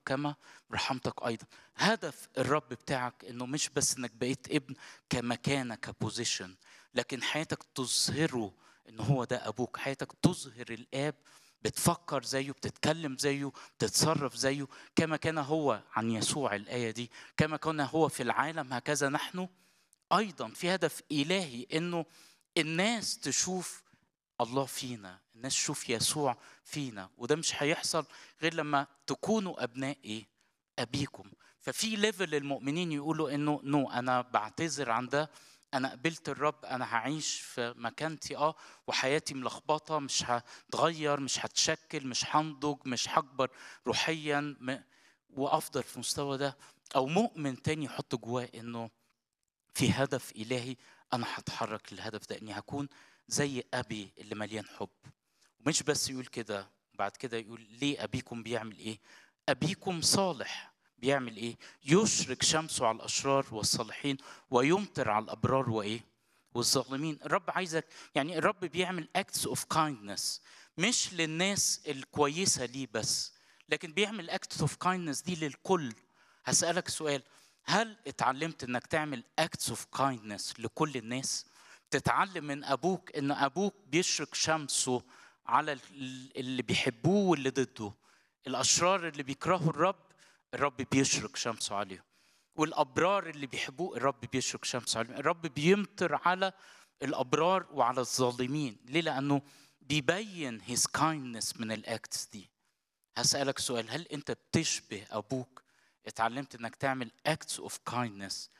كما رحمتك ايضا هدف الرب بتاعك انه مش بس انك بقيت ابن كمكانه كبوزيشن لكن حياتك تظهره ان هو ده ابوك حياتك تظهر الاب بتفكر زيه بتتكلم زيه بتتصرف زيه كما كان هو عن يسوع الآية دي كما كان هو في العالم هكذا نحن أيضا في هدف إلهي إنه الناس تشوف الله فينا الناس تشوف يسوع فينا وده مش هيحصل غير لما تكونوا أبناء إيه أبيكم ففي ليفل المؤمنين يقولوا إنه نو أنا بعتذر عن ده انا قبلت الرب انا هعيش في مكانتي اه وحياتي ملخبطه مش هتغير مش هتشكل مش هنضج مش هكبر روحيا م... وافضل في المستوى ده او مؤمن تاني يحط جواه انه في هدف الهي انا هتحرك للهدف ده اني هكون زي ابي اللي مليان حب ومش بس يقول كده بعد كده يقول ليه ابيكم بيعمل ايه ابيكم صالح بيعمل ايه؟ يشرك شمسه على الاشرار والصالحين ويمطر على الابرار وايه؟ والظالمين، الرب عايزك يعني الرب بيعمل acts of kindness مش للناس الكويسه ليه بس لكن بيعمل acts of kindness دي للكل. هسألك سؤال هل اتعلمت انك تعمل acts of kindness لكل الناس؟ تتعلم من ابوك ان ابوك بيشرك شمسه على اللي بيحبوه واللي ضده. الاشرار اللي بيكرهوا الرب الرب بيشرق شمسه عليهم والابرار اللي بيحبوه الرب بيشرق شمسه عليهم الرب بيمطر على الابرار وعلى الظالمين ليه لانه بيبين هيز كايندنس من الاكتس دي هسالك سؤال هل انت بتشبه ابوك اتعلمت انك تعمل اكتس اوف كايندنس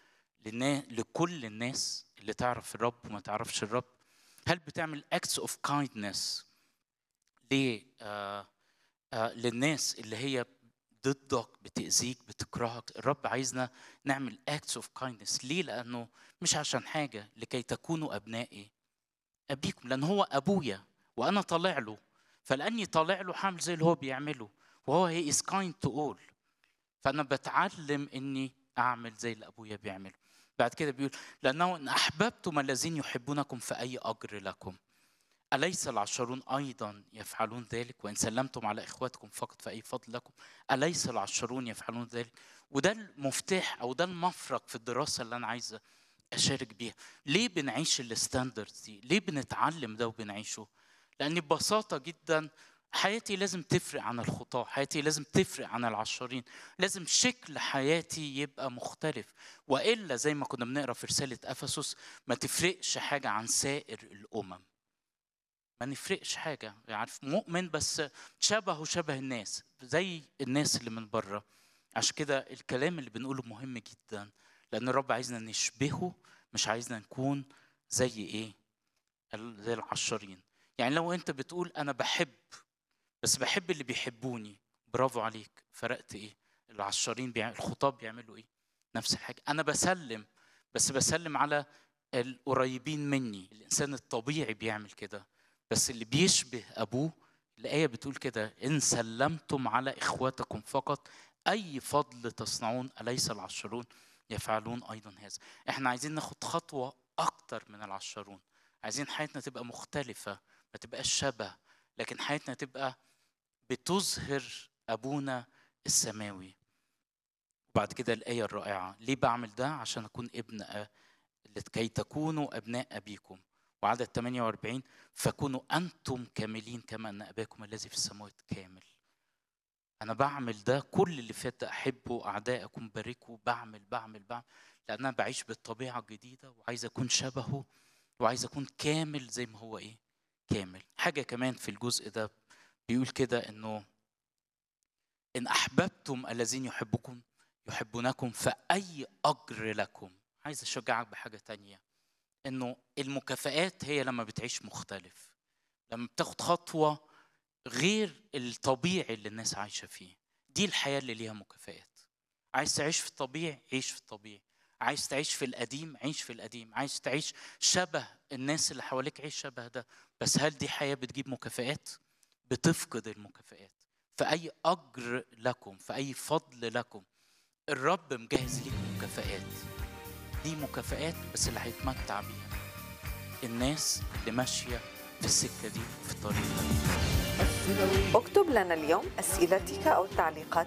لكل الناس اللي تعرف الرب وما تعرفش الرب هل بتعمل اكتس اوف كايندنس ليه آه آه للناس اللي هي ضدك بتأذيك بتكرهك الرب عايزنا نعمل acts of kindness ليه لأنه مش عشان حاجة لكي تكونوا أبنائي أبيكم لأن هو أبويا وأنا طالع له فلأني طالع له حامل زي اللي هو بيعمله وهو he is kind to all فأنا بتعلم إني أعمل زي اللي أبويا بيعمله بعد كده بيقول لأنه إن أحببتم الذين يحبونكم فأي أجر لكم أليس العشرون أيضا يفعلون ذلك وإن سلمتم على إخواتكم فقط فأي فضل لكم أليس العشرون يفعلون ذلك وده المفتاح أو ده المفرق في الدراسة اللي أنا عايز أشارك بيها ليه بنعيش الستاندردز دي ليه بنتعلم ده وبنعيشه لأن ببساطة جدا حياتي لازم تفرق عن الخطاة حياتي لازم تفرق عن العشرين لازم شكل حياتي يبقى مختلف وإلا زي ما كنا بنقرأ في رسالة أفسس ما تفرقش حاجة عن سائر الأمم ما نفرقش حاجة عارف مؤمن بس شبهه شبه الناس زي الناس اللي من بره عشان كده الكلام اللي بنقوله مهم جدا لأن الرب عايزنا نشبهه مش عايزنا نكون زي إيه؟ زي العشرين يعني لو أنت بتقول أنا بحب بس بحب اللي بيحبوني برافو عليك فرقت إيه؟ العشرين بيعمل الخطاب بيعملوا إيه؟ نفس الحاجة أنا بسلم بس بسلم على القريبين مني الإنسان الطبيعي بيعمل كده بس اللي بيشبه ابوه الايه بتقول كده ان سلمتم على اخواتكم فقط اي فضل تصنعون اليس العشرون يفعلون ايضا هذا احنا عايزين ناخد خطوه اكتر من العشرون عايزين حياتنا تبقى مختلفه ما تبقاش شبه لكن حياتنا تبقى بتظهر ابونا السماوي وبعد كده الايه الرائعه ليه بعمل ده عشان اكون ابن أ... لكي تكونوا ابناء ابيكم وعدد 48 فكونوا انتم كاملين كما ان اباكم الذي في السماوات كامل انا بعمل ده كل اللي فات ده احبه اعدائكم باركوا بعمل بعمل بعمل لان انا بعيش بالطبيعه الجديده وعايز اكون شبهه وعايز اكون كامل زي ما هو ايه كامل حاجه كمان في الجزء ده بيقول كده انه ان احببتم الذين يحبكم يحبونكم فاي اجر لكم عايز اشجعك بحاجه تانية انه المكافآت هي لما بتعيش مختلف لما بتاخد خطوة غير الطبيعي اللي الناس عايشة فيه دي الحياة اللي ليها مكافآت عايز تعيش في الطبيعي عيش في الطبيعي عايز تعيش في القديم عيش في القديم عايز تعيش شبه الناس اللي حواليك عيش شبه ده بس هل دي حياة بتجيب مكافآت بتفقد المكافآت فأي أجر لكم فأي فضل لكم الرب مجهز ليك مكافآت دي مكافآت بس اللي هيتمتع بيها الناس اللي ماشية في السكة دي في الطريق ده اكتب لنا اليوم أسئلتك أو تعليقاتك